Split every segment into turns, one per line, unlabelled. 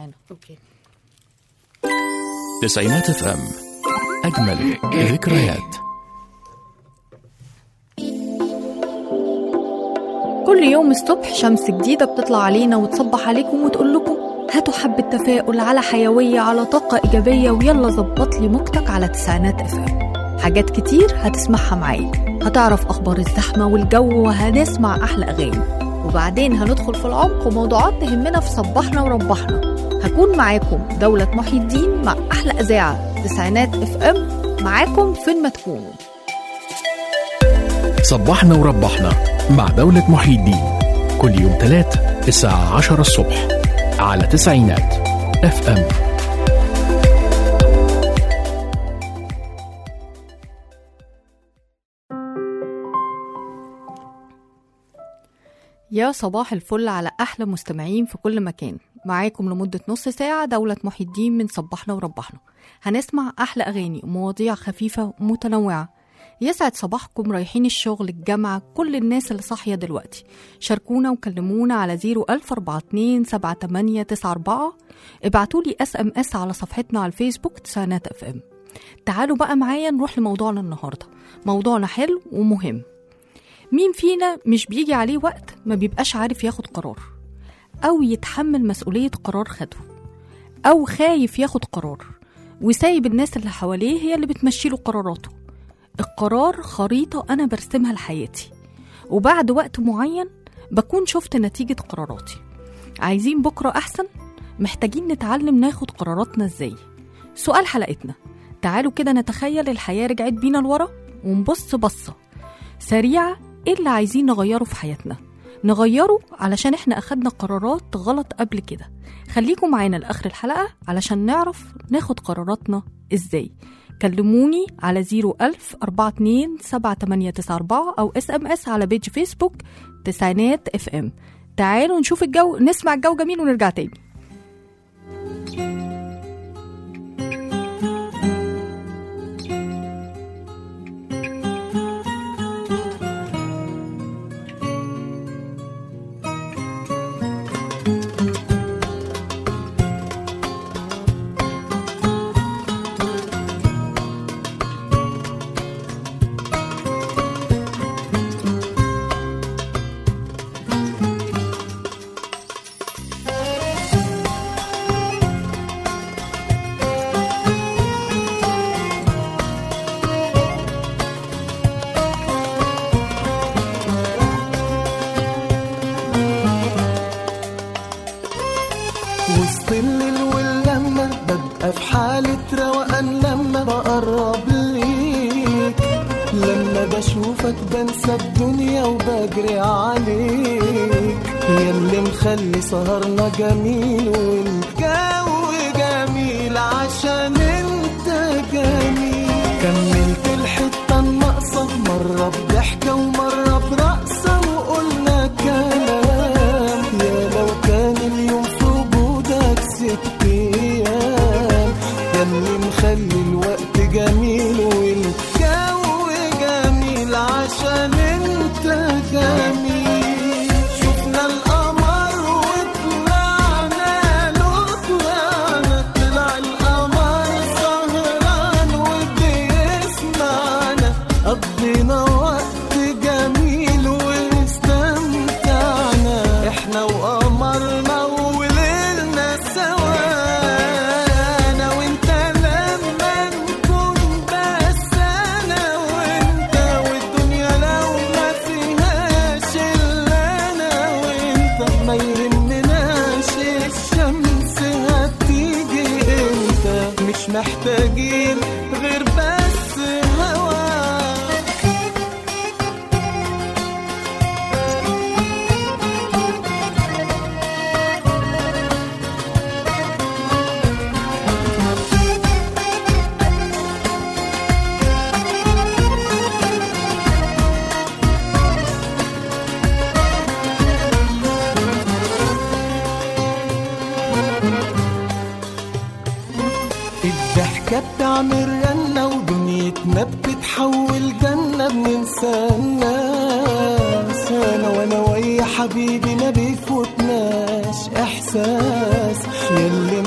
معانا
اوكي
تسعينات اف ام أجمل ذكريات
كل يوم الصبح شمس جديدة بتطلع علينا وتصبح عليكم وتقول لكم هاتوا حبة تفاؤل على حيوية على طاقة إيجابية ويلا ظبط لي موجتك على تسعينات اف ام حاجات كتير هتسمعها معايا هتعرف أخبار الزحمة والجو وهنسمع أحلى أغاني وبعدين هندخل في العمق وموضوعات تهمنا في صباحنا وربحنا هكون معاكم دولة محي الدين مع أحلى إذاعة تسعينات اف ام معاكم فين ما تكونوا
صبحنا وربحنا مع دولة محي الدين كل يوم تلات الساعة عشرة الصبح على تسعينات اف ام
يا صباح الفل على أحلى مستمعين في كل مكان معاكم لمدة نص ساعة دولة محي الدين من صبحنا وربحنا هنسمع أحلى أغاني ومواضيع خفيفة ومتنوعة يسعد صباحكم رايحين الشغل الجامعة كل الناس اللي صاحية دلوقتي شاركونا وكلمونا على 014278894 ابعتولي اس ام اس على صفحتنا على الفيسبوك تسعينات اف ام تعالوا بقى معايا نروح لموضوعنا النهاردة موضوعنا حلو ومهم مين فينا مش بيجي عليه وقت ما بيبقاش عارف ياخد قرار أو يتحمل مسؤولية قرار خده أو خايف ياخد قرار وسايب الناس اللي حواليه هي اللي بتمشيله قراراته القرار خريطة أنا برسمها لحياتي وبعد وقت معين بكون شفت نتيجة قراراتي عايزين بكرة أحسن محتاجين نتعلم ناخد قراراتنا إزاي سؤال حلقتنا تعالوا كده نتخيل الحياة رجعت بينا لورا ونبص بصة سريعة ايه اللي عايزين نغيره في حياتنا نغيره علشان احنا اخدنا قرارات غلط قبل كده خليكم معانا لاخر الحلقة علشان نعرف ناخد قراراتنا ازاي كلموني على 01000 42 7894 او اس ام اس على بيج فيسبوك تسعينات اف ام تعالوا نشوف الجو نسمع الجو جميل ونرجع تاني
وسط الليل واللمة ببقى في حالة روقان لما بقرب ليك لما بشوفك بنسى الدنيا وبجري عليك يا اللي مخلي سهرنا جميل والجو جميل عشان انت جميل كملت الحتة الناقصة مرة بضحكة ومرة برقصة وقلنا كلام يا لو كان اليوم في وجودك ست ايام يا اللي مخلي الوقت جميل والجو جميل عشان انت جميل شفنا القمر وطلعنا له طلعنا طلع القمر سهران وبيسمعنا قضينا وقت جميل واستمتعنا احنا وقمرنا وليلنا سوا انا وانت لما نكون بس انا وانت والدنيا لو ما فيهاش الا انا وانت ما يهمناش الشمس هتيجي امتى مش محتاجين غير بس هواك الضحكة بتعمل رنة ودنيتنا بتتحول جنة بننسى الناس أنا وأنا ويا حبيبي ما بيفوتناش إحساس ياللي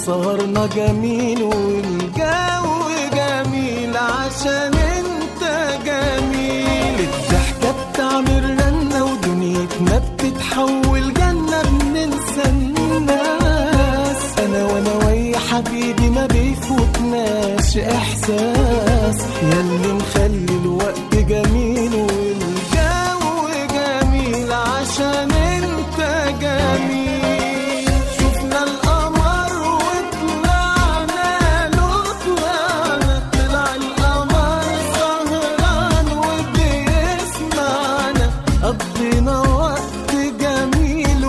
وسهرنا جميل والجو جميل عشان انت جميل الضحكة بتعمل رنة ودنيتنا بتتحول جنة بننسى الناس انا وانا ويا حبيبي ما بيفوتناش احساس ياللي مخلي الوقت جميل والجو جميل عشان انت جميل شفنا القمر وطلعنا له طلعنا طلع القمر سهران وبيسمعنا قضينا وقت جميل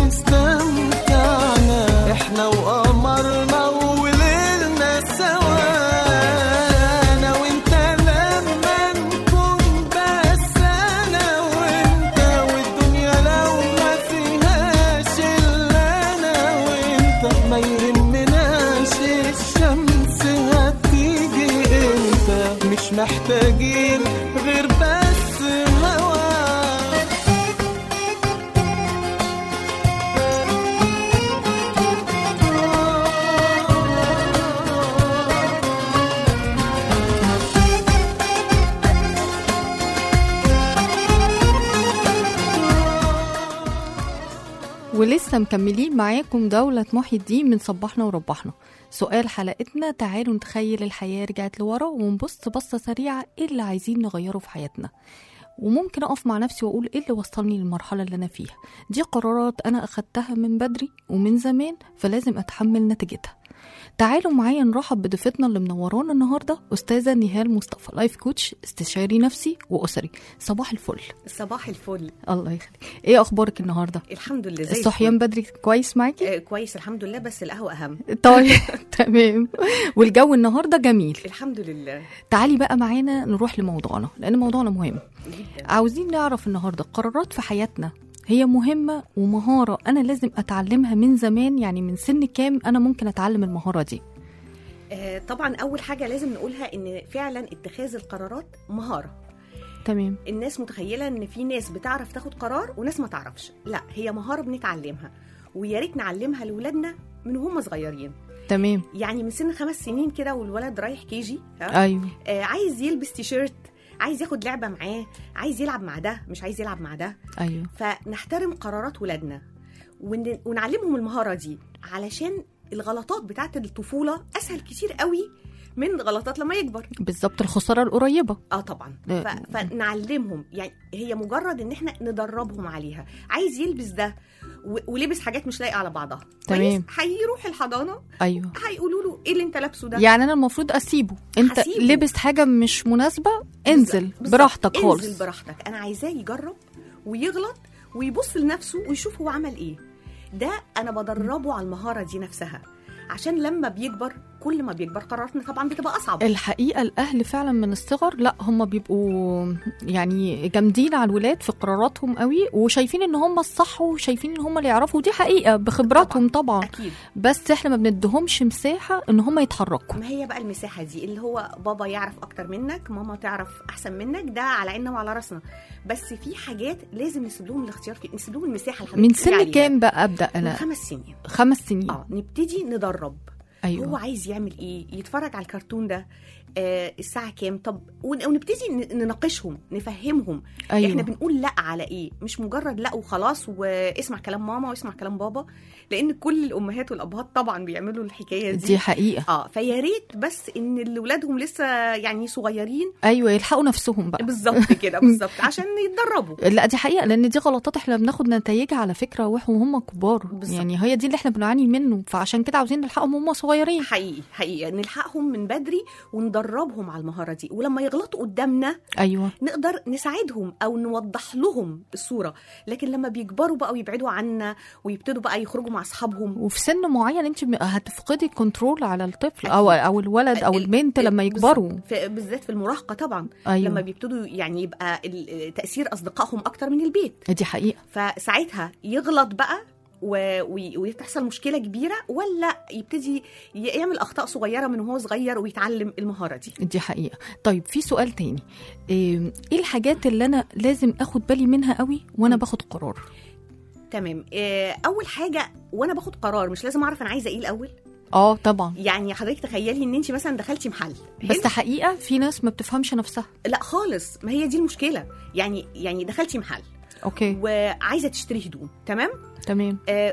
واستمتعنا احنا وقمرنا وليلنا سوا انا وانت لما نكون بس انا وانت والدنيا لو ما فيهاش الا انا وانت ما يهمناش الشمس هتيجي امتى مش محتاجين غير بس هوا
ولسه مكملين معاكم دولة محي الدين من صبحنا وربحنا سؤال حلقتنا تعالوا نتخيل الحياة رجعت لورا ونبص بصة سريعة ايه اللي عايزين نغيره في حياتنا وممكن اقف مع نفسي واقول ايه اللي وصلني للمرحله اللي انا فيها دي قرارات انا اخدتها من بدري ومن زمان فلازم اتحمل نتيجتها تعالوا معايا نرحب بضيفتنا اللي منورانا النهارده استاذه نهال مصطفى لايف كوتش استشاري نفسي واسري صباح الفل
صباح الفل
الله يخليك ايه اخبارك النهارده
الحمد لله زي
الصحيان
الفل.
بدري كويس معاكي
آه كويس الحمد لله بس القهوه اهم
طيب تمام والجو النهارده جميل
الحمد لله
تعالي بقى معانا نروح لموضوعنا لان موضوعنا مهم
جدا
عاوزين نعرف النهارده قرارات في حياتنا هي مهمة ومهارة أنا لازم أتعلمها من زمان يعني من سن كام أنا ممكن أتعلم المهارة دي
آه طبعا اول حاجه لازم نقولها ان فعلا اتخاذ القرارات مهاره
تمام
الناس متخيله ان في ناس بتعرف تاخد قرار وناس ما تعرفش لا هي مهاره بنتعلمها ويا ريت نعلمها لاولادنا من هم صغيرين
تمام
يعني من سن خمس سنين كده والولد رايح كيجي ها؟
أيوه
آه عايز يلبس تيشيرت عايز ياخد لعبه معاه عايز يلعب مع ده مش عايز يلعب مع ده
أيوه
فنحترم قرارات ولادنا ون- ونعلمهم المهاره دي علشان الغلطات بتاعت الطفوله اسهل كتير قوي من غلطات لما يكبر
بالظبط الخسارة القريبة
اه طبعا
آه.
ف... فنعلمهم يعني هي مجرد ان احنا ندربهم عليها عايز يلبس ده و... ولبس حاجات مش لايقه على بعضها
تمام.
كويس؟ هيروح الحضانه
أيوه
هيقولوا له ايه اللي انت لابسه ده
يعني أنا المفروض أسيبه أنت
هسيبه.
لبس حاجة مش مناسبة انزل
بالظبط.
براحتك
انزل
خالص
براحتك انا عايزاه يجرب ويغلط ويبص لنفسه ويشوف هو عمل ايه ده انا بدربه على المهاره دي نفسها عشان لما بيكبر كل ما بيكبر قراراتنا طبعا بتبقى اصعب
الحقيقة الأهل فعلا من الصغر لا هم بيبقوا يعني جامدين على الولاد في قراراتهم قوي وشايفين ان هم الصح وشايفين ان هم اللي يعرفوا ودي حقيقة بخبراتهم طبعا
اكيد
بس احنا ما بندهمش مساحة ان هم يتحركوا
ما هي بقى المساحه دي اللي هو بابا يعرف اكتر منك ماما تعرف احسن منك ده على عيننا وعلى راسنا بس في حاجات لازم نسيب لهم الاختيار في نسيب لهم المساحه اللي
من
حضرتك بتقولي
سن
عليها.
كام بقى ابدا
من
انا
خمس سنين
خمس سنين
اه نبتدي ندرب
ايوه
هو عايز يعمل ايه يتفرج على الكرتون ده آه الساعه كام طب ون- ونبتدي ن- نناقشهم نفهمهم
أيوة.
احنا بنقول لا على ايه مش مجرد لا وخلاص واسمع كلام ماما واسمع كلام بابا لان كل الامهات والابهات طبعا بيعملوا الحكايه دي,
دي حقيقة
اه فيا ريت بس ان اللي ولادهم لسه يعني صغيرين
ايوه يلحقوا نفسهم بقى
بالظبط كده بالظبط عشان يتدربوا
لا دي حقيقة لأن دي غلطات احنا بناخد نتائجها على فكرة واحنا وهم كبار
بالظبط.
يعني هي دي اللي احنا بنعاني منه فعشان كده عاوزين نلحقهم وهم صغيرين
حقيقي حقيقي نلحقهم من بدري وندربهم على المهاره دي ولما يغلطوا قدامنا
ايوه
نقدر نساعدهم او نوضح لهم الصوره لكن لما بيكبروا بقى ويبعدوا عنا ويبتدوا بقى يخرجوا مع اصحابهم
وفي سن معين انت م- هتفقدي الكنترول على الطفل او او الولد او
ال-
البنت
ال-
لما يكبروا
بالظبط. في- بالذات في المراهقه طبعا
أيوة.
لما بيبتدوا يعني يبقى ال- تاثير اصدقائهم اكتر من البيت
دي حقيقة
فساعتها يغلط بقى و... وي- وتحصل مشكله كبيره ولا يبتدي ي- يعمل اخطاء صغيره من وهو صغير ويتعلم المهاره دي
دي حقيقة طيب في سؤال تاني ايه إيه الحاجات اللي انا لازم اخد بالي منها قوي وانا باخد قرار
تمام آه، اول حاجه وانا باخد قرار مش لازم اعرف انا عايزه ايه الاول
اه طبعا
يعني حضرتك تخيلي ان انت مثلا دخلتي محل
بس
حلو؟
حقيقه في ناس ما بتفهمش نفسها
لا خالص ما هي دي المشكله يعني يعني دخلتي محل
اوكي
وعايزه تشتري هدوم تمام
تمام
آه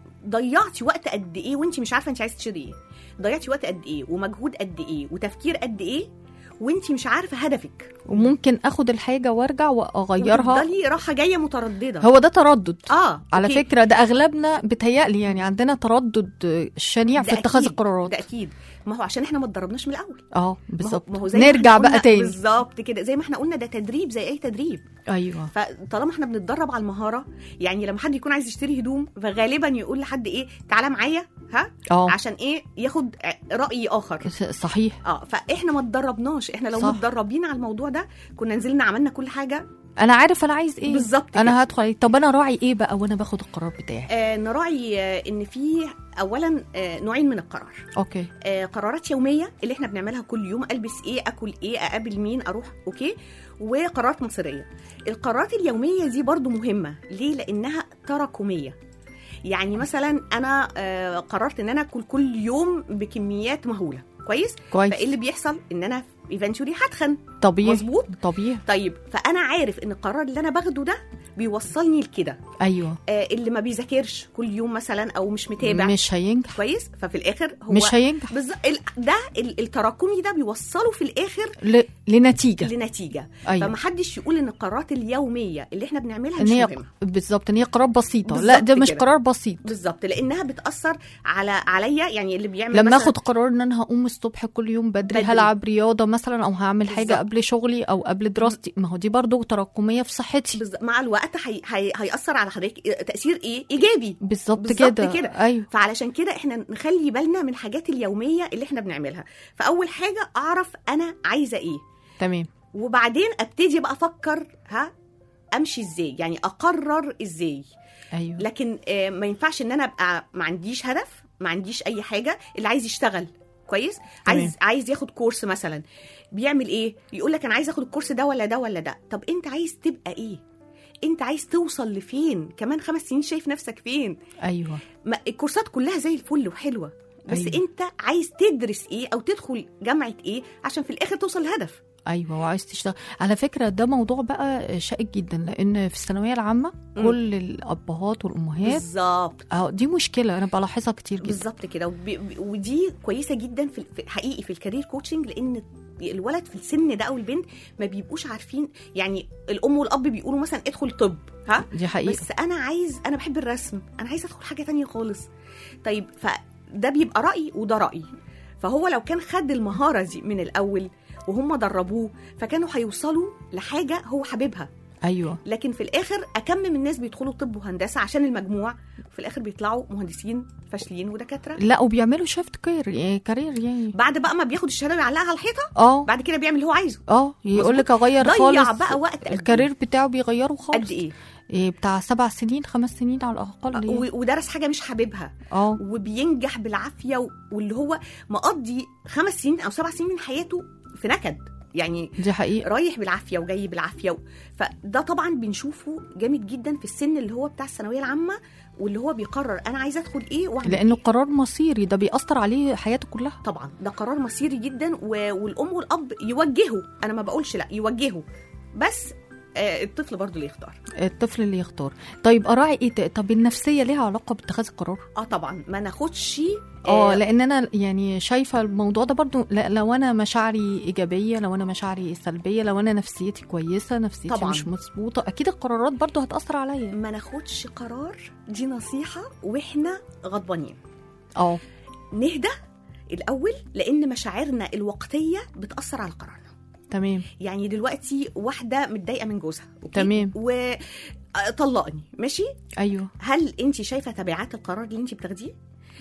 ضيعتي وقت قد ايه وانت مش عارفه انت عايزه تشتري ايه ضيعتي وقت قد ايه ومجهود قد ايه وتفكير قد ايه وانت مش عارفه هدفك
وممكن اخد الحاجه وارجع واغيرها
وتفضلي راحه جايه متردده
هو ده تردد
اه
على
أوكي.
فكره ده اغلبنا بتهيألي يعني عندنا تردد شنيع في
ده
اتخاذ
أكيد،
القرارات
ده اكيد ما هو عشان احنا ما اتدربناش من الاول
اه
ما هو-
بالظبط
ما هو زي ما
نرجع
إحنا
بقى
قلنا-
تاني
بالظبط كده زي ما احنا قلنا ده تدريب زي اي تدريب
ايوه
فطالما احنا بنتدرب على المهاره يعني لما حد يكون عايز يشتري هدوم فغالبا يقول لحد ايه تعالى معايا ها
اه
عشان ايه ياخد راي اخر
صحيح
اه فاحنا ما اتدربناش احنا لو
صح.
متدربين على الموضوع ده كنا نزلنا عملنا كل حاجه
انا عارف انا عايز ايه
بالظبط كده.
انا هدخل عليه. طب انا راعي ايه بقى وانا باخد القرار بتاعي
آه نراعي آه ان في اولا آه نوعين من القرار
اوكي
آه قرارات يوميه اللي احنا بنعملها كل يوم البس ايه اكل ايه اقابل مين اروح اوكي وقرارات مصيريه القرارات اليوميه دي برضو مهمه ليه لانها تراكميه يعني مثلا انا آه قررت ان انا اكل كل يوم بكميات مهوله كويس
كويس
فايه اللي بيحصل ان انا ايفنتشولي هتخن
طبيعي
مظبوط
طبيعي
طيب فانا عارف ان القرار اللي انا باخده ده بيوصلني لكده
ايوه
آه اللي ما بيذاكرش كل يوم مثلا او مش متابع
مش هينجح
كويس ففي الاخر هو
مش هينجح
بالظبط ال- ده ال- التراكمي ده بيوصله في الاخر
ل... لنتيجه
لنتيجه
ايوه
فمحدش يقول ان القرارات اليوميه اللي احنا بنعملها
ان
مش
هي
مهمه
بالظبط ان هي قرار بسيطه لا
بالظبط
ده مش
كده.
قرار بسيط
بالظبط لانها بتاثر على عليا يعني اللي بيعمل
لما
مثلا
اخد قرار ان انا هقوم الصبح كل يوم بدري,
بدري.
هلعب رياضه مثلا او هعمل حاجه
بالظبط.
قبل شغلي او قبل دراستي ما هو دي برضو تراكميه في صحتي
بالظبط مع الوقت هي... هي... هياثر على حضرتك تاثير ايه ايجابي
بالظبط
بالظبط
كده
كده.
ايوه
فعلشان كده احنا نخلي بالنا من الحاجات اليوميه اللي احنا بنعملها فاول حاجه اعرف انا عايزه ايه
تمام
وبعدين ابتدي بقى افكر ها امشي ازاي يعني اقرر ازاي
ايوه
لكن آه، ما ينفعش ان انا ابقى ما عنديش هدف ما عنديش اي حاجه اللي عايز يشتغل كويس عايز عايز ياخد كورس مثلا بيعمل ايه يقول لك انا عايز اخد الكورس ده ولا ده ولا ده طب انت عايز تبقى ايه انت عايز توصل لفين كمان خمس سنين شايف نفسك فين
ايوه
ما الكورسات كلها زي الفل وحلوه بس
أيوة.
أيوة. انت عايز تدرس ايه او تدخل جامعه ايه عشان في الاخر توصل لهدف
ايوه وعايز تشتغل على فكره ده موضوع بقى شائك جدا لان في الثانويه العامه
مم.
كل الابهات والامهات
بالظبط
اه دي مشكله انا بلاحظها كتير جدا
بالظبط كده وب- ب- ودي كويسه جدا في في- حقيقي في الكارير كوتشنج لان الولد في السن ده او البنت ما بيبقوش عارفين يعني الام والاب بيقولوا مثلا ادخل طب ها
دي حقيقه
بس انا عايز انا بحب الرسم انا عايز ادخل حاجه تانية خالص طيب فده بيبقى راي وده راي فهو لو كان خد المهاره دي من الاول وهم دربوه فكانوا هيوصلوا لحاجه هو حاببها
ايوه
لكن في الاخر اكم من الناس بيدخلوا طب وهندسه عشان المجموع في الاخر بيطلعوا مهندسين فاشلين ودكاتره
لا وبيعملوا شيفت كير يعني كارير يعني
بعد بقى ما بياخد الشهاده ويعلقها على الحيطه
اه
بعد كده بيعمل اللي هو عايزه
اه يقول لك اغير
ضيع
خالص
بقى وقت قد إيه؟
الكارير بتاعه بيغيره خالص
قد ايه
إيه بتاع سبع سنين خمس سنين على الاقل يعني.
و- ودرس حاجه مش حاببها
اه
وبينجح بالعافيه و- واللي هو مقضي خمس سنين او سبع سنين من حياته في نكد يعني
دي حقيقه
رايح بالعافيه وجاي بالعافيه و... فده طبعا بنشوفه جامد جدا في السن اللي هو بتاع الثانويه العامه واللي هو بيقرر انا عايزه ادخل ايه واعمل
لانه
إيه.
قرار مصيري ده بيأثر عليه حياته كلها
طبعا ده قرار مصيري جدا و... والام والاب يوجهوا انا ما بقولش لا يوجهوا بس آه الطفل برضه اللي يختار
الطفل اللي يختار طيب اراعي ايه ت- طب النفسيه ليها علاقه باتخاذ القرار
اه طبعا ما ناخدش
اه لان انا يعني شايفه الموضوع ده برضو لا- لو انا مشاعري ايجابيه لو انا مشاعري سلبيه لو انا نفسيتي كويسه نفسيتي
طبعاً.
مش مظبوطه اكيد القرارات برضو هتاثر عليا
ما ناخدش قرار دي نصيحه واحنا غضبانين
اه
نهدى الاول لان مشاعرنا الوقتيه بتاثر على قرارنا
تمام
يعني دلوقتي واحده متضايقه من جوزها أوكي؟
تمام.
و آه، طلقني ماشي
ايوه
هل انت شايفه تبعات القرار اللي انت بتاخديه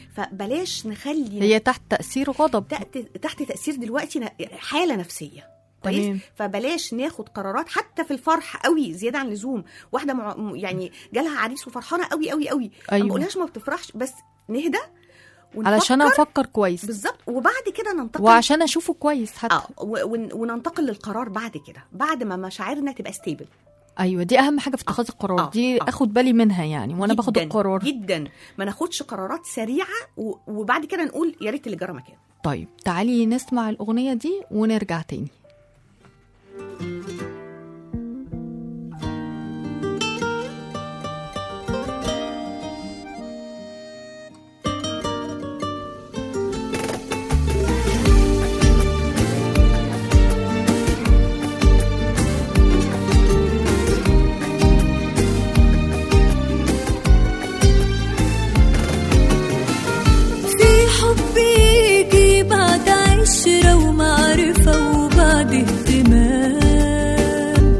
فبلاش نخلي
هي تحت تاثير غضب
تحت تحت تاثير دلوقتي ن- حاله نفسيه كويس
تمام.
فبلاش ناخد قرارات حتى في الفرح قوي زياده عن اللزوم واحده مع م- يعني جالها عريس وفرحانه قوي قوي قوي
أيوة.
ما بقولهاش ما بتفرحش بس نهدى ونفكر
علشان افكر كويس
بالظبط وبعد كده ننتقل
وعشان اشوفه كويس حتى
اه و- ون- وننتقل للقرار بعد كده بعد ما مشاعرنا تبقى ستيبل
ايوه دي اهم حاجه في اتخاذ القرار
آه،
دي
آه.
اخد بالي منها يعني وانا باخد
جداً،
القرار
جدا ما ناخدش قرارات سريعه و- وبعد كده نقول يا ريت اللي جرى مكان
طيب تعالي نسمع الاغنيه دي ونرجع تاني
في حب يجي بعد عشرة ومعرفة وبعد اهتمام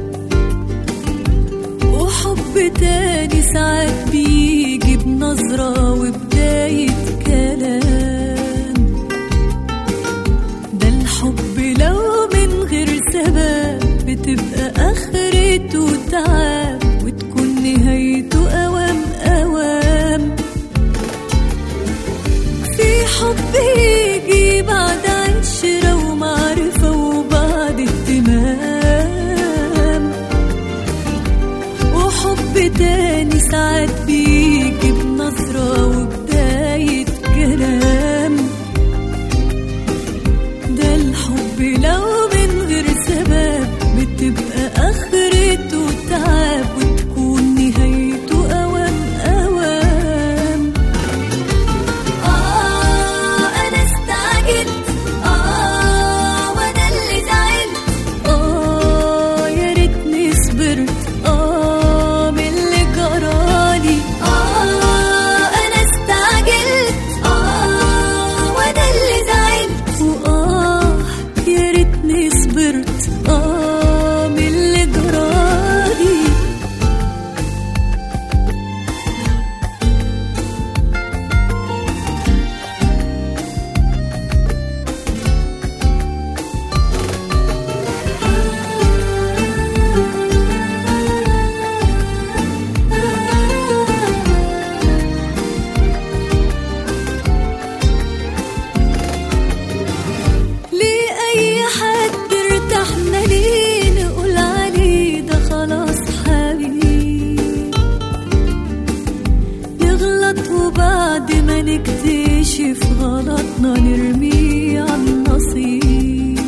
وحب تاني ساعات بيجي بنظرة وبداية كلام ده الحب لو من غير سبب بتبقى آخرته تعب وتكون نهايته أوام أوام في حب يجي بعد عشرة ومعرفة وبعد اهتمام وحب تاني ساعات بيجي بنظرة وبداية كلام ده الحب لو من غير سبب بتبقى آخرته تعب وتكون نهايته أوام أوام آه أنا استعجلت آه وأنا اللي زعلت آه يا ريتني صبرت آه من اللي جرالي آه أنا استعجلت آه وأنا اللي زعلت وآه يا ريتني صبرت آه من اللي جرالي ليه أي حد ارتحنا ليه نقول عليه ده خلاص حبيب نغلط وبعد ما نكتشف غلطنا نرميه على النصيب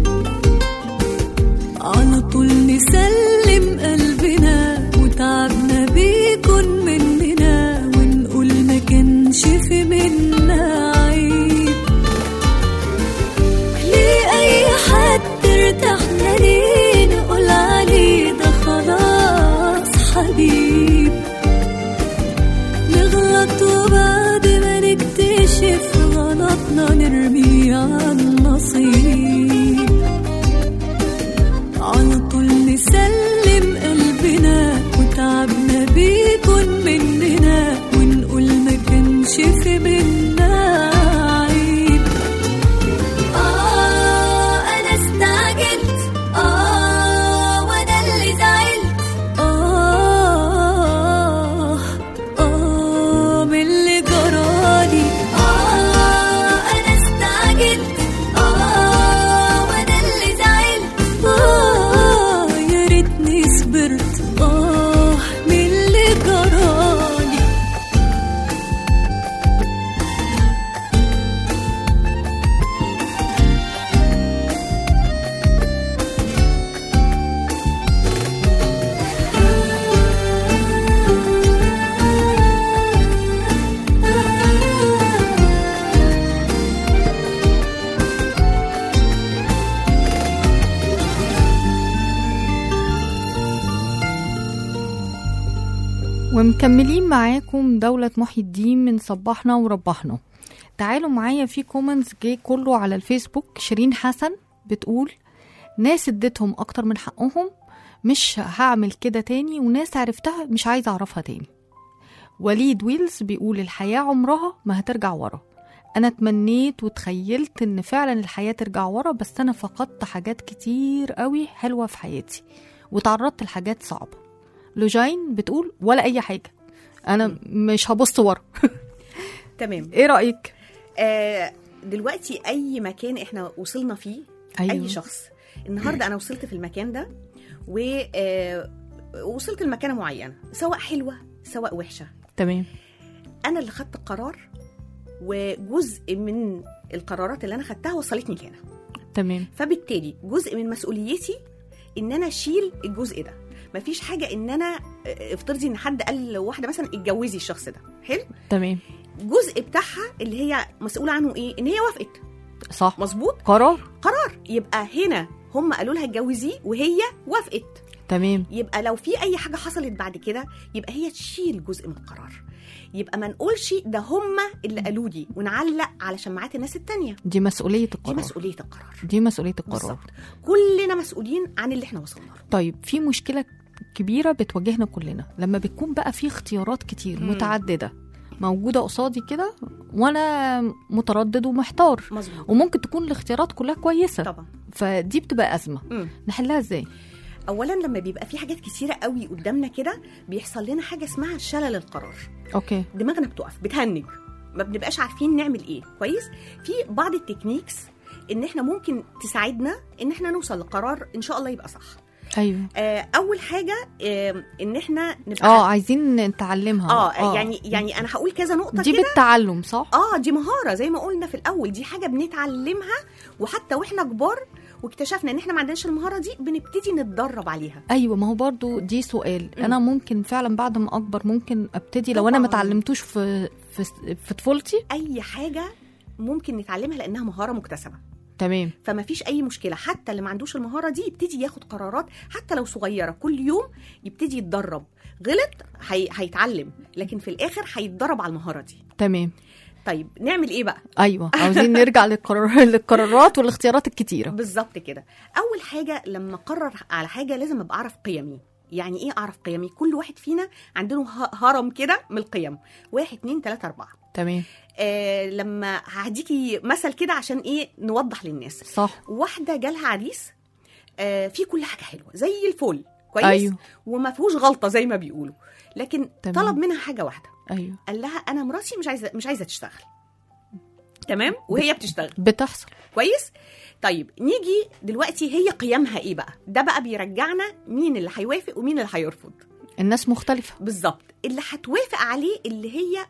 على طول نسلم قلبنا وتعبنا بيكون مننا ونقول ما كانش في منا عيب ليه أي حد ارتحنا ليه نقول عليه ده خلاص حبيب نغلط وبعد ما نكتشف غلطنا نرميه على النصيب على طول نسلم قلبنا وتعبنا بيكون مننا ونقول ما كانش في منا عيب آه أنا استعجلت آه وأنا اللي زعلت آه آه من اللي جرالي آه أنا استعجلت آه وأنا اللي زعلت آه يا ريتني صبرت آه من اللي جرالي
ومكملين معاكم دولة محي الدين من صباحنا وربحنا تعالوا معايا في كومنتس جه كله على الفيسبوك شيرين حسن بتقول ناس اديتهم اكتر من حقهم مش هعمل كده تاني وناس عرفتها مش عايزة اعرفها تاني وليد ويلز بيقول الحياة عمرها ما هترجع ورا انا تمنيت وتخيلت ان فعلا الحياة ترجع ورا بس انا فقدت حاجات كتير قوي حلوة في حياتي وتعرضت لحاجات صعبة لوجين بتقول ولا اي حاجة انا مش هبص ورا
تمام
ايه رأيك
آه دلوقتي اي مكان احنا وصلنا فيه
أيوة.
اي شخص النهارده انا وصلت في المكان ده و آه، وصلت لمكانه معينه سواء حلوه سواء وحشه
تمام
انا اللي خدت القرار وجزء من القرارات اللي انا خدتها وصلتني لهنا
تمام
فبالتالي جزء من مسؤوليتي ان انا اشيل الجزء ده مفيش حاجه ان انا اه، افترضي ان حد قال لواحده مثلا اتجوزي الشخص ده حلو
تمام
جزء بتاعها اللي هي مسؤوله عنه ايه ان هي وافقت
صح
مظبوط
قرار
قرار يبقى هنا هم قالوا لها اتجوزيه وهي وافقت
تمام
يبقى لو في اي حاجه حصلت بعد كده يبقى هي تشيل جزء من القرار يبقى ما نقولش ده هم اللي قالوا لي ونعلق على شماعات الناس التانية
دي مسؤولية
دي
القرار
مسؤوليه القرار
دي مسؤولية القرار
بالظبط كلنا مسؤولين عن اللي احنا وصلنا له
طيب في مشكلة كبيرة بتواجهنا كلنا لما بتكون بقى في اختيارات كتير
مم.
متعددة موجودة قصادي كده وأنا متردد ومحتار
مظبوط
وممكن تكون الاختيارات كلها كويسة
طبعا
فدي بتبقى أزمة
مم.
نحلها ازاي؟
اولا لما بيبقى في حاجات كتيره قوي قدامنا كده بيحصل لنا حاجه اسمها شلل القرار
اوكي
دماغنا بتقف بتهنج ما بنبقاش عارفين نعمل ايه كويس في بعض التكنيكس ان احنا ممكن تساعدنا ان احنا نوصل لقرار ان شاء الله يبقى صح
ايوه
آه اول حاجه آه ان احنا نبقى
اه عايزين نتعلمها
اه يعني يعني انا هقول كذا نقطه
دي
كده
بالتعلم صح؟
اه دي مهاره زي ما قلنا في الاول دي حاجه بنتعلمها وحتى واحنا كبار واكتشفنا ان احنا ما عندناش المهاره دي بنبتدي نتدرب عليها
ايوه ما هو برضو دي سؤال
مم.
انا ممكن فعلا بعد ما اكبر ممكن ابتدي لو انا ما
طبعاً.
اتعلمتوش في في في طفولتي
اي حاجه ممكن نتعلمها لانها مهاره مكتسبه
تمام
فما فيش اي مشكله حتى اللي ما عندوش المهاره دي يبتدي ياخد قرارات حتى لو صغيره كل يوم يبتدي يتدرب غلط هي... هيتعلم لكن في الاخر هيتدرب على المهاره دي
تمام
طيب نعمل ايه بقى
ايوه عاوزين نرجع للقرار للقرارات والاختيارات الكتيره
بالظبط كده اول حاجه لما اقرر على حاجه لازم ابقى اعرف قيمي يعني ايه اعرف قيمي كل واحد فينا عندنا ه- هرم كده من القيم واحد اتنين تلاته اربعه
تمام
آه لما هديكي مثل كده عشان ايه نوضح للناس
صح
واحده جالها عريس آه في كل حاجه حلوه زي الفل كويس
أيوه.
وما فيهوش غلطه زي ما بيقولوا لكن
تمام.
طلب منها حاجه واحده
ايوه
قال لها انا مراتي مش عايزه مش عايزه تشتغل تمام وهي بتشتغل
بتحصل
كويس طيب نيجي دلوقتي هي قيمها ايه بقى ده بقى بيرجعنا مين اللي هيوافق ومين اللي هيرفض
الناس مختلفه
بالظبط اللي هتوافق عليه اللي هي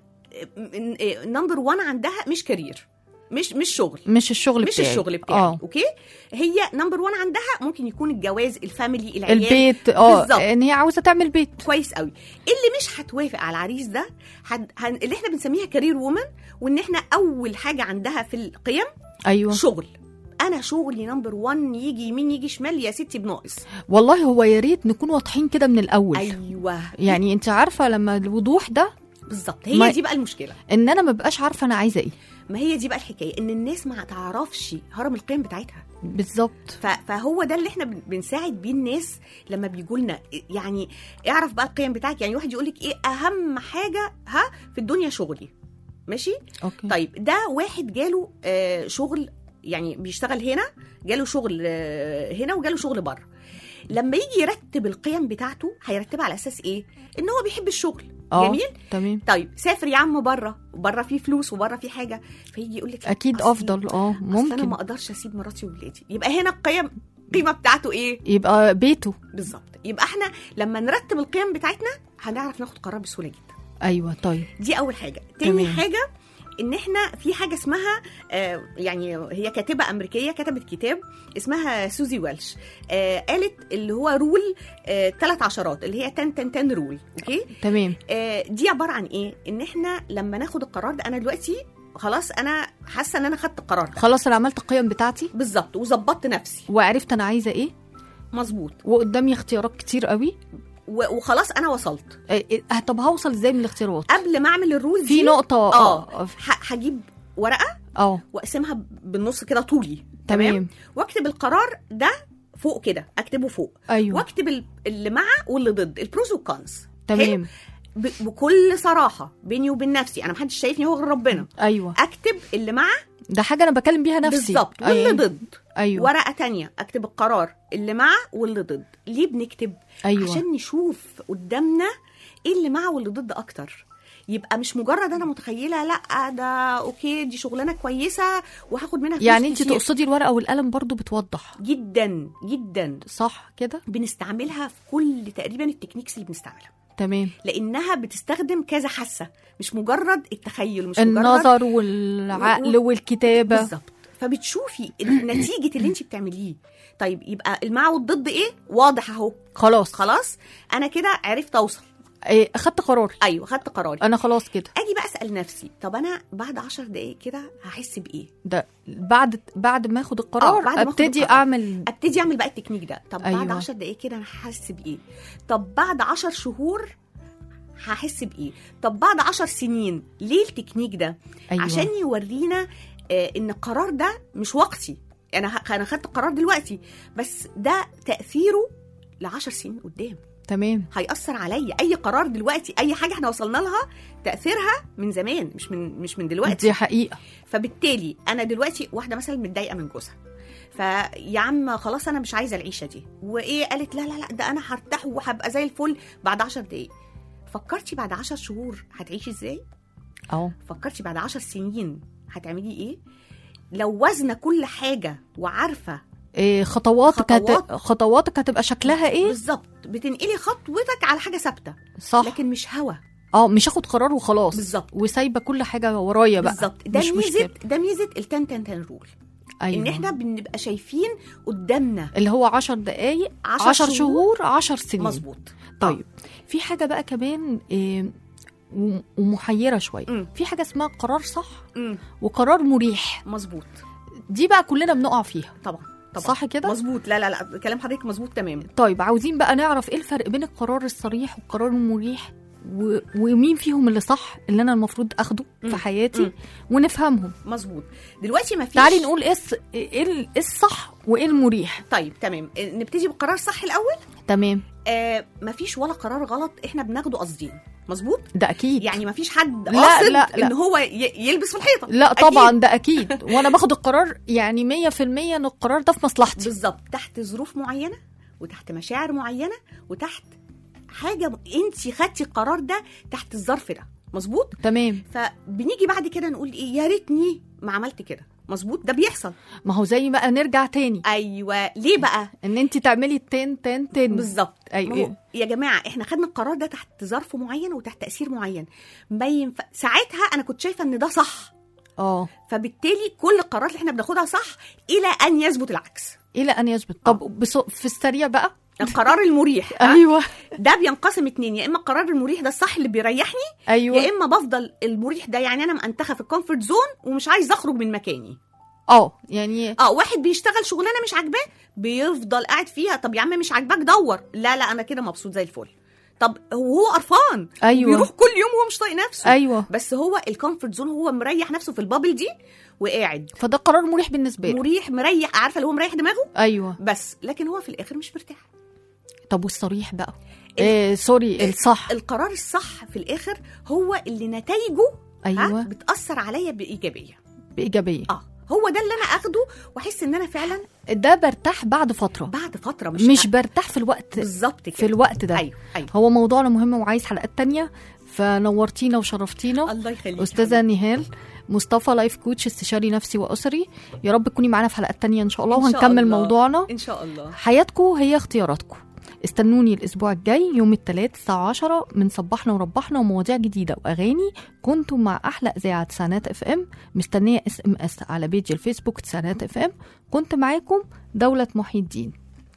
نمبر 1 عندها مش كارير مش مش شغل
مش الشغل
مش
بتاعي
الشغل بتاعي
اه
اوكي هي نمبر 1 عندها ممكن يكون الجواز الفاميلي العيال
البيت اه
بالظبط.
ان هي عاوزه تعمل بيت
كويس قوي اللي مش هتوافق على العريس ده هن... هن... اللي احنا بنسميها كارير وومن وان احنا اول حاجه عندها في القيم
ايوه
شغل انا شغلي نمبر 1 يجي يمين يجي شمال يا ستي بناقص
والله هو يا ريت نكون واضحين كده من الاول
ايوه
يعني انت عارفه لما الوضوح ده
بالظبط هي
ما-
دي بقى المشكله
ان انا ما بقاش عارفه انا عايزه ايه
ما هي دي بقى الحكايه ان الناس ما تعرفش هرم القيم بتاعتها
بالظبط
ف... فهو ده اللي احنا بن- بنساعد بيه الناس لما بيجوا لنا يعني اعرف بقى القيم بتاعك يعني واحد يقول لك ايه اهم حاجه ها في الدنيا شغلي ماشي
اوكي
طيب ده واحد جاله آه شغل يعني بيشتغل هنا جاله شغل آه هنا وجاله شغل بره لما يجي يرتب القيم بتاعته هيرتبها على اساس ايه ان هو بيحب الشغل
اه
جميل
تمام
طيب سافر يا عم بره بره فيه فلوس وبره فيه حاجه فيجي يقول لك
اكيد
أصل-
افضل اه
أصل انا
ممكن
ما اقدرش اسيب مراتي وولادي يبقى هنا القيم القيمه بتاعته ايه
يبقى بيته
بالظبط يبقى احنا لما نرتب القيم بتاعتنا هنعرف ناخد قرار بسهوله جدا
ايوه طيب
دي اول حاجه تاني
تمام.
حاجه ان احنا في حاجه اسمها آه يعني هي كاتبه امريكيه كتبت كتاب اسمها سوزي ويلش آه قالت اللي هو رول آه ثلاث عشرات اللي هي 10 10 10 رول اوكي
تمام
آه دي عباره عن ايه ان احنا لما ناخد القرار ده انا دلوقتي خلاص انا حاسه ان انا خدت القرار ده
خلاص انا عملت القيم بتاعتي
بالظبط وظبطت نفسي
وعرفت انا عايزه ايه
مظبوط
وقدامي اختيارات كتير قوي
و- وخلاص انا وصلت
إيه- إيه- طب هوصل ازاي من الاختيارات
قبل ما اعمل الرول
في
دي
نقطه
اه
اه
ه- هجيب ورقه
اه
واقسمها بالنص كده طولي
تمام
واكتب القرار ده فوق كده اكتبه فوق
ايوه
واكتب ال- اللي مع واللي ضد البروز والكونز
تمام
ب- بكل صراحه بيني وبين نفسي انا محدش شايفني هو غير ربنا
ايوه
اكتب اللي مع
ده حاجه انا بكلم بيها نفسي
بالظبط واللي
أيوة.
ضد
ايوه
ورقه تانية اكتب القرار اللي مع واللي ضد ليه بنكتب
ايوه
عشان نشوف قدامنا ايه اللي مع واللي ضد اكتر يبقى مش مجرد انا متخيله لا ده اوكي دي شغلانه كويسه وهاخد منها فلوس
يعني انت
كتير.
تقصدي الورقه والقلم برضو بتوضح
جدا جدا
صح كده
بنستعملها في كل تقريبا التكنيكس اللي بنستعملها
تمام
لانها بتستخدم كذا حاسه مش مجرد التخيل مش مجرد
النظر والعقل والكتابه
بالظبط فبتشوفي نتيجه اللي انت بتعمليه طيب يبقى المع والضد ايه واضح اهو
خلاص
خلاص انا كده عرفت اوصل
إيه، اخدت قراري
ايوه خدت قراري
انا خلاص كده
اجي بقى اسال نفسي طب انا بعد عشر دقايق كده هحس بايه
ده بعد بعد ما اخد القرار
آه، بعد ما آخد
ابتدي
القرار.
اعمل
ابتدي اعمل بقى التكنيك ده طب بعد
أيوة.
عشر دقايق كده انا هحس بايه طب بعد عشر شهور هحس بايه طب بعد عشر سنين ليه التكنيك ده
أيوة.
عشان يورينا آه، ان القرار ده مش وقتي انا ه- انا خدت القرار دلوقتي بس ده تاثيره لعشر سنين قدام
تمام
هيأثر عليا اي قرار دلوقتي اي حاجه احنا وصلنا لها تاثيرها من زمان مش من مش من دلوقتي
دي حقيقه
فبالتالي انا دلوقتي واحده مثلا متضايقه من جوزها فيا عم خلاص انا مش عايزه العيشه دي وايه قالت لا لا لا ده انا هرتاح وهبقى زي الفل بعد عشر دقايق فكرتي بعد عشر شهور هتعيشي ازاي
اه
فكرتي بعد عشر سنين هتعملي ايه لو وزنه كل حاجه وعارفه
إيه خطواتك هت...
خطوات.
خطواتك هتبقى شكلها ايه
بالظبط بتنقلي خطوتك على حاجه ثابته
صح
لكن مش هوا
اه مش هاخد قرار وخلاص
بالظبط.
وسايبه كل حاجه ورايا بقى
بالظبط ده
مش
ميزه
مشكله
ده ميزه التن تن تن رول
ايوه
ان احنا بنبقى شايفين قدامنا
اللي هو 10 دقايق
عشر
10
شهور.
شهور 10 سنين
مظبوط
طيب في حاجه بقى كمان إيه و- ومحيره شويه
مم.
في حاجه اسمها قرار صح
امم
وقرار مريح
مظبوط
دي بقى كلنا بنقع فيها
طبعا طبعا
صح كده؟
مظبوط لا لا لا كلام حضرتك مظبوط تماما
طيب عاوزين بقى نعرف ايه الفرق بين القرار الصريح والقرار المريح و... ومين فيهم اللي صح اللي انا المفروض اخده في
مم.
حياتي
مم.
ونفهمهم
مظبوط دلوقتي ما فيش
تعالي نقول ايه الص- ايه ال- إيه الصح وايه المريح
طيب تمام نبتدي بالقرار الصح الاول
تمام
آه ما فيش ولا قرار غلط احنا بناخده قاصدين مظبوط
ده اكيد
يعني ما فيش حد
لا،
قاصد
لا، لا.
ان هو ي- يلبس في الحيطه
لا
أكيد.
طبعا ده اكيد وانا باخد القرار يعني 100% ان القرار ده في مصلحتي
بالظبط تحت ظروف معينه وتحت مشاعر معينه وتحت حاجه انت خدتي القرار ده تحت الظرف ده مظبوط
تمام
فبنيجي بعد كده نقول ايه يا ريتني ما عملت كده مظبوط ده بيحصل
ما هو زي بقى نرجع تاني
ايوه ليه بقى
ان انت تعملي التن تن تن
بالظبط
أيوة.
ما هو يا جماعه احنا خدنا القرار ده تحت ظرف معين وتحت تاثير معين ما ينفع ساعتها انا كنت شايفه ان ده صح
اه
فبالتالي كل القرارات اللي احنا بناخدها صح الى ان يثبت العكس
الى ان يثبت طب بص... في السريع بقى
القرار المريح ها؟
ايوه
ده بينقسم اتنين يا اما القرار المريح ده الصح اللي بيريحني
ايوه
يا اما بفضل المريح ده يعني انا مأنتخه في الكومفورت زون ومش عايز اخرج من مكاني
اه يعني
اه واحد بيشتغل شغلانه مش عاجباه بيفضل قاعد فيها طب يا عم مش عاجباك دور لا لا انا كده مبسوط زي الفل طب هو قرفان
أيوة.
بيروح كل يوم وهو مش طايق نفسه
ايوه
بس هو الكومفورت زون هو مريح نفسه في البابل دي وقاعد
فده قرار مريح بالنسبه لي
مريح مريح عارفه اللي هو مريح دماغه
ايوه
بس لكن هو في الاخر مش مرتاح
طب والصريح بقى إيه سوري الصح
القرار الصح في الاخر هو اللي نتائجه
أيوة.
ها بتاثر عليا بايجابيه
بايجابيه
اه هو ده اللي انا اخده واحس ان انا فعلا
ده برتاح بعد فتره
بعد فتره مش
مش برتاح في الوقت
بالظبط كده
في الوقت ده
ايوه ايوه
هو موضوعنا مهم وعايز حلقات تانية فنورتينا وشرفتينا
الله يخليك
استاذه نهال مصطفى لايف كوتش استشاري نفسي واسري يا رب تكوني معانا في حلقات تانية ان شاء الله
إن شاء
وهنكمل
الله.
موضوعنا
ان شاء الله
حياتكم هي اختياراتكم استنوني الاسبوع الجاي يوم الثلاث الساعه 10 من صبحنا وربحنا ومواضيع جديده واغاني كنتم مع احلى اذاعه تسعينات اف ام مستنيه اس ام اس على بيج الفيسبوك تسعينات اف ام كنت معاكم دوله محي الدين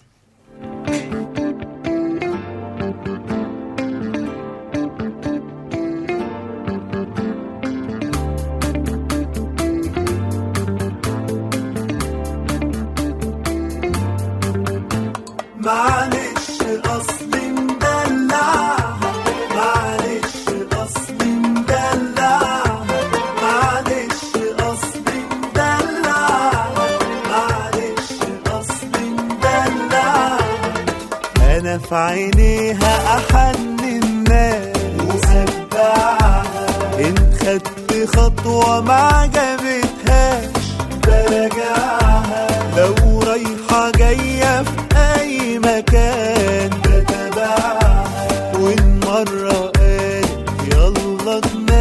معلش اصلي مدلعها معلش اصلي مدلعها معلش اصلي مدلعها معلش اصلي مدلعها انا في عينيها احن الناس وابدعها ان خدت خطوه ما عجبتهاش براجعها لو رايحه جايه في اي مكان بتابعها وان مره قالت يلا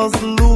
مظلوم